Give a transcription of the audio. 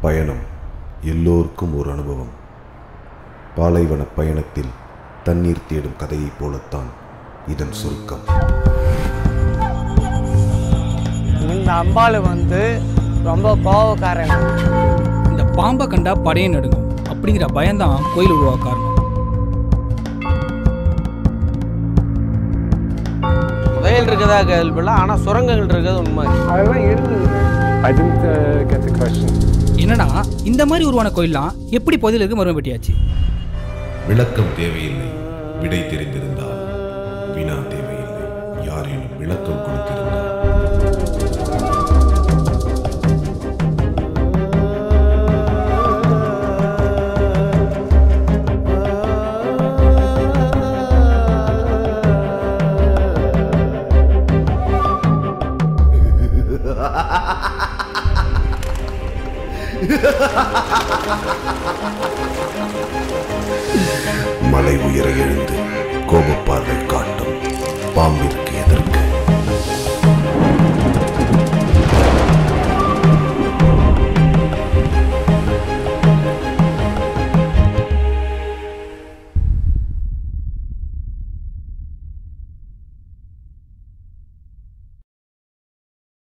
பயணம் எல்லோருக்கும் ஒரு அனுபவம் பாலைவன பயணத்தில் தண்ணீர் தேடும் கதையைப் போலத்தான் இதன் சுருக்கம் இந்த அம்பாள் வந்து ரொம்ப கோவக்காரங்க இந்த பாம்பை கண்டா படையை நடுங்கும் அப்படிங்கிற பயம்தான் கோயில் உருவாக காரணம் புதையல் இருக்கதா கேள்விப்படல ஆனால் சுரங்கங்கள் இருக்கிறது உண்மை அதெல்லாம் இருந்தது I didn't uh, get the question. என்னன்னா இந்த மாதிரி உருவான கோயில்லாம் எப்படி பொதிலுக்கு மறுமை பெட்டியாச்சு விளக்கம் தேவையில்லை விடை தெரிந்திருந்தால் வினா தேவையில்லை யாரேனும் விளக்கம் கொடுத்திருந்தால் மலை உயர எழுந்து கோபப்பார்வை காட்டும் பாம்பிற்கு